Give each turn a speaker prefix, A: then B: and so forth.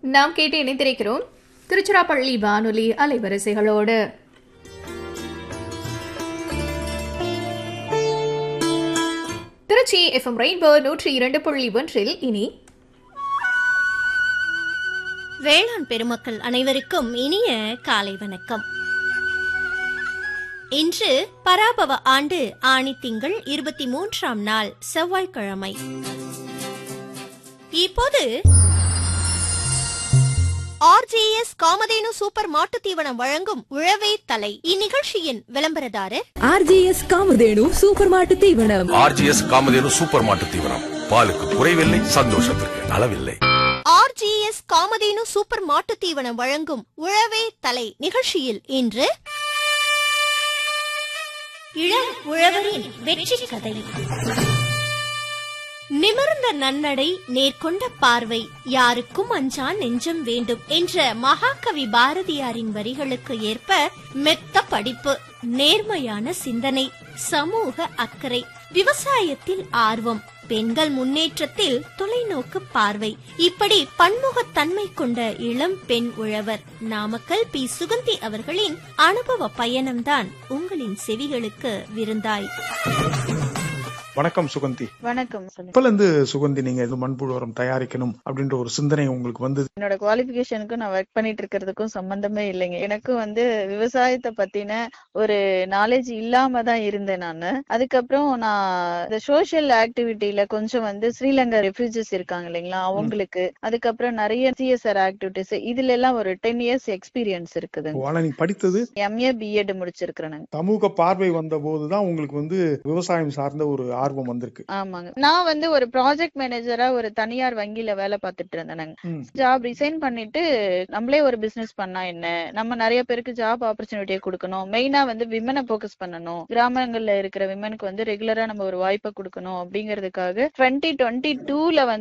A: நாம் கேட்டு இணைந்திருக்கிறோம் திருச்சிராப்பள்ளி வானொலி அலைவரிசைகளோடு திருச்சி எஃப்எம் ரெயின்போ நூற்றி இரண்டு புள்ளி ஒன்றில் இனி
B: வேளாண் பெருமக்கள் அனைவருக்கும் இனிய காலை வணக்கம் இன்று பராபவ ஆண்டு ஆணி திங்கள் இருபத்தி மூன்றாம் நாள் செவ்வாய்க்கிழமை இப்போது ஆர்ஜேஎஸ் காமதேனு சூப்பர் மாட்டுத் தீவனம் வழங்கும் உழவே தலை இந்நிகழ்ச்சியின் விளம்பரதாரர்
C: ஆர்ஜிஎஸ் காமதேனு சூப்பர் மாட்டு தீவனம்
D: ஆர்ஜிஎஸ் காமதேனு சூப்பர் மாட்டு தீவனம் பாலுக்கு குறைவில்லை சந்தோஷத்திற்கு அளவில்லை
B: ஆர்ஜிஎஸ் காமதேனு சூப்பர் மாட்டுத் தீவனம் வழங்கும் உழவே தலை நிகழ்ச்சியில் இன்று இளம் உழவரின் வெற்றி கதை நிமிர்ந்த நன்னடை நேர்கொண்ட பார்வை யாருக்கும் அஞ்சா நெஞ்சம் வேண்டும் என்ற மகாகவி பாரதியாரின் வரிகளுக்கு ஏற்ப மெத்த படிப்பு நேர்மையான சிந்தனை சமூக அக்கறை விவசாயத்தில் ஆர்வம் பெண்கள் முன்னேற்றத்தில் தொலைநோக்கு பார்வை இப்படி பன்முகத்தன்மை கொண்ட இளம் பெண் உழவர் நாமக்கல் பி சுகந்தி அவர்களின் அனுபவ பயணம்தான் உங்களின் செவிகளுக்கு விருந்தாய்
E: வணக்கம் சுகந்தி
F: வணக்கம் சொல்லுங்க
E: இப்பல இருந்து சுகந்தி நீங்க இது மண்புழு உரம் தயாரிக்கணும் அப்படின்ற ஒரு சிந்தனை உங்களுக்கு வந்தது
F: என்னோட குவாலிபிகேஷனுக்கும் நான் ஒர்க் பண்ணிட்டு இருக்கிறதுக்கும் சம்பந்தமே இல்லைங்க எனக்கும் வந்து விவசாயத்தை பத்தின ஒரு நாலேஜ் இல்லாம தான் இருந்தேன் நானு அதுக்கப்புறம் நான் இந்த சோஷியல் ஆக்டிவிட்டியில கொஞ்சம் வந்து ஸ்ரீலங்கா ரெஃப்யூஜிஸ் இருக்காங்க இல்லைங்களா அவங்களுக்கு அதுக்கப்புறம் நிறைய சிஎஸ்ஆர் ஆக்டிவிட்டிஸ் இதுல எல்லாம் ஒரு டென் இயர்ஸ் எக்ஸ்பீரியன்ஸ் இருக்குது
E: ஆனா நீங்க படித்தது
F: எம்ஏ பிஎட் முடிச்சிருக்கிறேன் நாங்க
E: சமூக பார்வை வந்த போதுதான் உங்களுக்கு வந்து விவசாயம் சார்ந்த ஒரு ஆர்வம் வந்திருக்கு
F: ஆமாங்க நான் வந்து ஒரு ப்ராஜெக்ட் மேனேஜரா ஒரு தனியார் வங்கியில வேலை பார்த்துட்டு இருந்தேன் நாங்க
E: ம்.
F: ஜாப் ரிசைன் பண்ணிட்டு நம்மளே ஒரு பிசினஸ் பண்ணா என்ன நம்ம நிறைய பேருக்கு ஜாப் ஆப்பர்ச்சுனிட்டியை கொடுக்கணும் மெயினா வந்து விமனை ஃபோக்கஸ் பண்ணணும் கிராமங்கள்ல இருக்கிற விமனுக்கு வந்து ரெகுலரா நம்ம ஒரு வாய்ப்பை கொடுக்கணும் அப்படிங்கிறதுக்காக டுவெண்ட்டி டுவெண்ட்டி டூல வந்து